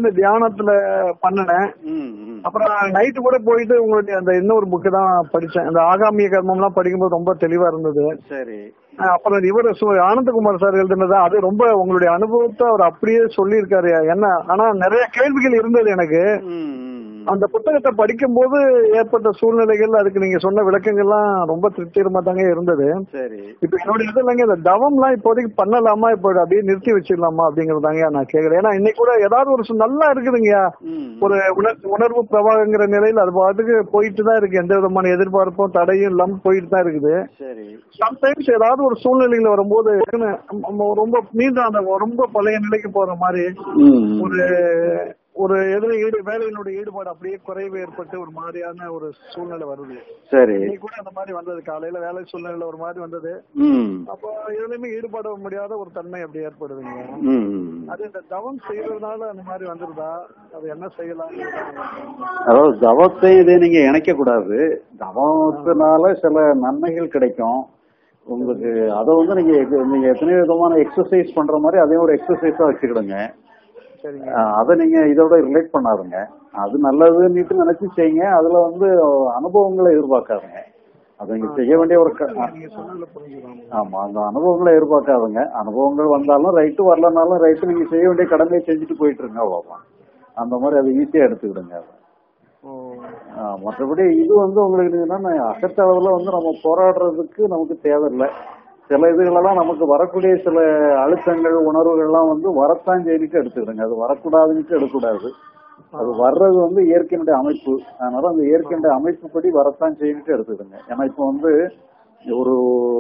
இந்த தியானத்துல பண்ணினேன் ம், ம். அப்புறம் நைட்டு கூட போயிட்டு உங்களுடைய அந்த இன்னொரு புக்கு தான் படிச்சேன் அந்த ஆகாமிய கர்மம்லாம் படிக்கும்போது ரொம்ப தெளிவா இருந்தது சரி அஹ் அப்புறம் இவர் சு- ஆனந்தகுமார் சார் எழுதுனது அது ரொம்ப உங்களுடைய அனுபவத்தை அவர் அப்படியே சொல்லியிருக்காரு என்ன ஆனா நிறைய கேள்விகள் இருந்தது எனக்கு ம், ம், ம். அந்த புத்தகத்தை படிக்கும்போது ஏற்பட்ட சூழ்நிலைகள் அதுக்கு நீங்க சொன்ன விளக்கங்கள்லாம் ரொம்ப திருப்திகரமா தாங்க இருந்தது சரி இப்ப என்னோட இது இல்லைங்க இந்த தவம்லாம் இப்போதைக்கு பண்ணலாமா இப்போ அப்படியே நிறுத்தி வச்சிடலாமா அப்படிங்கறதாங்க நான் கேக்குறேன் ஏன்னா இன்னைக்கு கூட ஏதாவது ஒரு சு- நல்லா இருக்குதுங்கய்யா ம், ஒரு உணர் உணர்வு பிரவாகங்கிற நிலையில அது பாட்டுக்கு போயிட்டு தான் இருக்கு எந்த விதமான எதிர்பார்ப்பும் தடையும் இல்லாம போயிட்டு தான் இருக்குது சரி சம்டைம்ஸ் ஏதாவது ஒரு சூழ்நிலையில வரும்போது நம்ம ரொம்ப மீண்டும் அந்த ரொம்ப பழைய நிலைக்கு போற மாதிரி ம், ம். ஒரு ஒரு எதிர ஈடு வேலையினுடைய ஈடுபாடு அப்படியே குறைவு ஏற்பட்டு ஒரு மாதிரியான ஒரு சூழ்நிலை வருது சரி இன்னைக்கு கூட அந்த மாதிரி வந்தது காலையில வேலை சூழ்நிலையில ஒரு மாதிரி வந்தது ம், அப்போ எதுலையுமே ஈடுபட முடியாத ஒரு தன்மை அப்படி ஏற்படுதுங்க ம், ம். அது இந்த தவம் செய்யறதுனால அந்த மாதிரி வந்துருதா அது என்ன செய்யலாம் அதாவது தவத்தை இதை நீங்க இணைக்க கூடாது தவத்தினால சில நன்மைகள் கிடைக்கும் உங்களுக்கு அதை வந்து நீங்க எ- நீங்க எத்தனை விதமான எக்ஸசைஸ் பண்ற மாதிரி அதையும் ஒரு எக்ஸசைஸா வச்சுக்கிடுங்க சரிங்க அஹ் அதை நீங்க இதோட ரிலேட் பண்ணாதுங்க அது நல்லதுன்னு நினைச்சு செய்யுங்க அதுல வந்து அனுபவங்களை எதிர்பார்க்காதுங்க அது நீங்க செய்ய வேண்டிய ஒரு க- நீங்க சொன்னதுல புரிஞ்சுக்கலாம் ஆமா அந்த அனுபவங்களை எதிர்பார்க்காதுங்க அனுபவங்கள் வந்தாலும் ரைட்டு வரலனாலும் ரைட்டு நீங்க செய்ய வேண்டிய கடமையை செஞ்சுட்டு போயிட்டு இருங்க அவ்வளவுதான் அந்த மாதிரி அதை ஈஸியா எடுத்துக்கிடுங்க அதை ஓ ஆ, மற்றபடி இது வந்து உங்களுக்கு என்னன்னா அகத்தளவுல வந்து நம்ம போராடுறதுக்கு நமக்கு தேவையில்லை சில இதுகளெல்லாம் நமக்கு வரக்கூடிய சில அழுத்தங்கள் உணர்வுகள்லாம் வந்து வரத்தான் செய்யிட்டு எடுத்துக்கிடுங்க அது வரக்கூடாதுன்னுட்டு எடுக்கக்கூடாது அது வர்றது வந்து இயற்கையினுடைய அமைப்பு அதனால அந்த இயற்கையினுடைய அமைப்புப்படி வரத்தான் செய்யிட்டு எடுத்துக்கிடுங்க ஏன்னா இப்போ வந்து ஒரு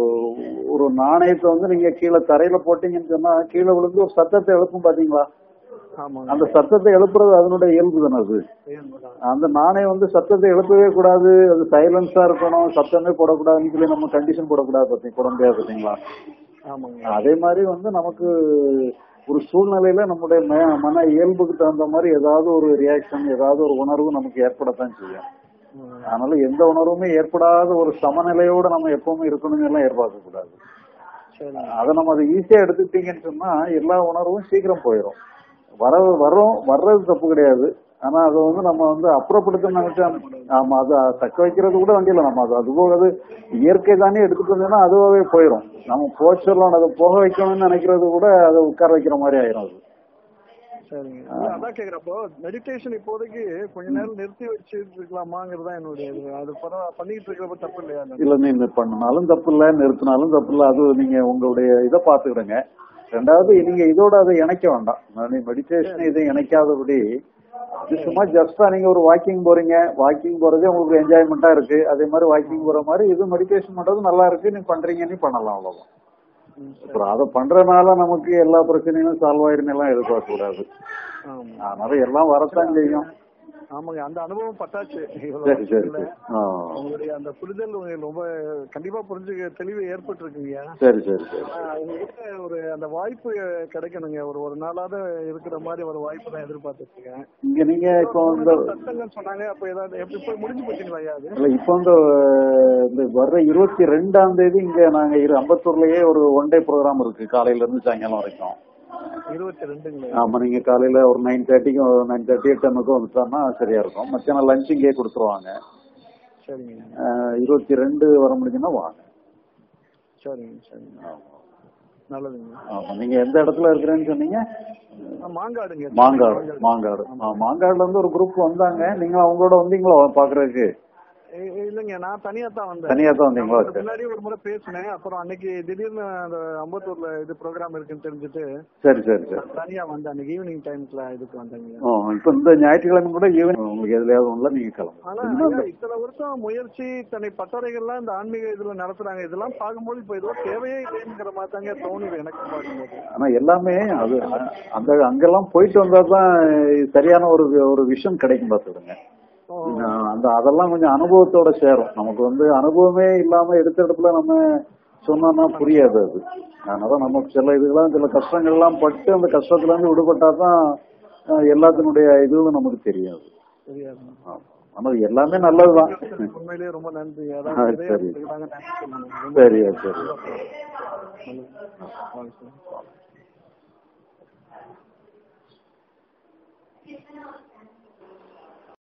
ஒரு நாணயத்தை வந்து நீங்க கீழே தரையில போட்டீங்கன்னு சொன்னா கீழே விழுந்து ஒரு சத்தத்தை எழுப்பும் பாத்தீங்களா ஆமாங்க அந்த சத்தத்தை எழுப்புறது அதனுடைய இயல்பு தானே அது ஏன்பதான். அந்த நாணயம் வந்து சத்தத்தை எழுப்பவே கூடாது அது சைலன்ஸா இருக்கணும் சத்தமே போடக்கூடாதுன்னு சொல்லி நம்ம கண்டிஷன் போடக்கூடாது பார்த்தீங்க போட முடியாது பார்த்தீங்களா ஆமாங்க அதே மாதிரி வந்து நமக்கு ஒரு சூழ்நிலையில நம்முடைய ம- மன இயல்புக்கு தகுந்த மாதிரி ஏதாவது ஒரு ரியாக்ஷன் ஏதாவது ஒரு உணர்வு நமக்கு ஏற்படத்தான் செய்யும் ம். அதனால எந்த உணர்வுமே ஏற்படாத ஒரு சமநிலையோட நம்ம எப்பவுமே இருக்கணும்னு எல்லாம் எதிர்பார்க்க கூடாது சரிங்க அதை நம்ம அதை ஈஸியா எடுத்துக்கிட்டீங்கன்னு சொன்னா எல்லா உணர்வும் சீக்கிரம் போயிடும் வர வரும் வர்றது தப்பு கிடையாது ஆனா அதை வந்து நம்ம வந்து அப்புறப்படுத்த நினைச்சா ஆமா அதை தக்க வைக்கிறது கூட வண்டியில நம்ம அது அது போக அது இயற்கை தானே எடுத்துட்டு வந்தோம்னா அதுவாகவே போயிடும் நம்ம போக சொல்லணும் அதை போக வைக்கணும்னு நினைக்கிறது கூட அதை உட்கார வைக்கிற மாதிரி ஆயிரும் அது சரிங்க இல்ல, அதான் கேக்குறப்போ மெடிடேஷன் இப்போதைக்கு கொஞ்ச நேரம் நிறுத்தி வச்சுட்டு இருக்கலாமாங்கிறது தான் என்னுடைய இது அது பரவ பண்ணிட்டு இருக்கிறப்ப தப்பு இல்லையா இல்ல நீங்க பண்ணனாலும் தப்பு இல்ல நிறுத்தினாலும் தப்பு இல்ல அது நீங்க உங்களுடைய இதை பாத்துக்கிடுங்க ரெண்டாவது நீங்க இதோட அதை இணைக்க வேண்டாம் மெடிடேஷன் இதை இணைக்காதபடி அது சும்மா ஜஸ்டா நீங்க ஒரு வாக்கிங் போறீங்க வாக்கிங் போறதே உங்களுக்கு என்ஜாய்மெண்டா இருக்கு அதே மாதிரி வாக்கிங் போற மாதிரி இது மெடிடேஷன் பண்றது நல்லா இருக்கு நீ பண்றீங்கன்னு பண்ணலாம் அவ்வளவுதான் ம், அப்புறம் அதை பண்றதுனால நமக்கு எல்லா பிரச்சனையும் சால்வ் ஆயிருன்னு எல்லாம் எதிர்பார்க்க கூடாது ஆமா அதனால எல்லாம் வரத்தான் செய்யும் ஆமாங்க அந்த அனுபவம் பட்டாச்சு இவ்வளவு சரி சரி வருஷத்துல. சரி ஆ. உங்களுடைய அந்த புரிதல் உங்களுக்கு ரொம்ப கண்டிப்பா புரிஞ்சுக்க தெளிவு ஏற்பட்டிருக்குங்க சரி சரி சரி ஆஹ் உங்ககிட்ட ஒரு அந்த வாய்ப்பு கிடைக்கணுங்க ஒரு ஒரு நாளாவது இருக்கிற மாதிரி ஒரு வாய்ப்பு தான் எதிர்பார்த்துட்டு இருக்கேன் இங்க நீங்க இப்போ இந்த சத்தங்கள் சொன்னாங்க அப்ப ஏதாவது எப்படி போய் முடிஞ்சு போச்சுங்களா ஐயா அது இல்ல இப்போ இந்த இந்த வர்ற இருபத்தி ரெண்டாம் தேதி இங்க நாங்க இரு அம்பத்தூர்லயே ஒரு ஒன் டே ப்ரோக்ராம் இருக்கு காலையில இருந்து சாயங்காலம் வரைக்கும் இருபத்தி ரெண்டுங்களா ஆமா நீங்க காலையில ஒரு நைன் தேர்ட்டிக்கும் நைன் தேர்ட்டி டென்னுக்கும் வந்துட்டோம்னா சரியா இருக்கும் மத்தியானம் லஞ்ச் இங்கே கொடுத்துருவாங்க சரிங்க அஹ் இருபத்தி ரெண்டு வர முடிஞ்சுன்னா வாங்க சரிங்க சரிங்க நல்லதுங்க ஆமா நீங்க எந்த இடத்துல இருக்கிறேன்னு சொன்னீங்க ஆ, மாங்காடுங்க மாங்காடு மாங்காடு ஆ, மாங்காடுல இருந்து ஒரு குரூப் வந்தாங்க நீங்க அவங்களோட வந்தீங்களா பாக்குறதுக்கு இ- இல்லைங்க நான் தனியா தான் வந்தேன் தனியா தான் வந்தீங்களா அதுக்கு சரி முன்னாடி ஒரு முறை பேசினேன் அப்புறம் அன்னைக்கு திடீர்னு அந்த அம்பத்தூர்ல இது ப்ரோக்ராம் இருக்குன்னு தெரிஞ்சுட்டு சரி சரி சரி தனியா வந்தேன் அன்னைக்கு ஈவினிங் டைம்ஸ்ல இதுக்கு வந்தேங்க ஓ இப்போ இந்த ஞாயிற்றுக்கிழமை கூட ஈவினிங் உங்களுக்கு எதுலையாவது ஒண்ணுல நீங்க ஆனா கிளம்புங்க ஐயா, இத்தனை வருஷம் முயற்சி தன்னை பட்டறைகள்லாம் இந்த ஆன்மீக இதுல நடத்துறாங்க இதெல்லாம் பார்க்கும்போது இப்ப ஏதோ தேவையே இல்லைங்கிற மாதிரி தாங்க தோணுது எனக்கு பார்க்கும்போது ஆனா எல்லாமே அது அ- அந்த அங்கெல்லாம் போயிட்டு வந்தா தான் சரியான ஒரு ஒரு விஷயம் கிடைக்கும் பார்த்துடுங்க ஓ, அந்த அதெல்லாம் கொஞ்சம் அனுபவத்தோட சேரும் நமக்கு வந்து அனுபவமே இல்லாம எடுத்த இடத்துல நம்ம சொன்னோம்னா புரியாது அது அதனால நமக்கு சில இதுகளாம் சில கஷ்டங்கள்லாம் பட்டு அந்த கஷ்டத்துல இருந்து விடுபட்டா தான் அஹ், எல்லாத்தினுடைய இதுவும் நமக்கு தெரியாது தெரியாது ஆமா. ஆனா எல்லாமே நல்லதுதான் உண்மையிலேயே ரொம்ப நன்றி ஆ, அதாவது சரி. இதயத்துக்கு தாங்க நன்றி சொல்லணும். ரொம்ப சரியா சரி நல்லது. வாங்க சார்.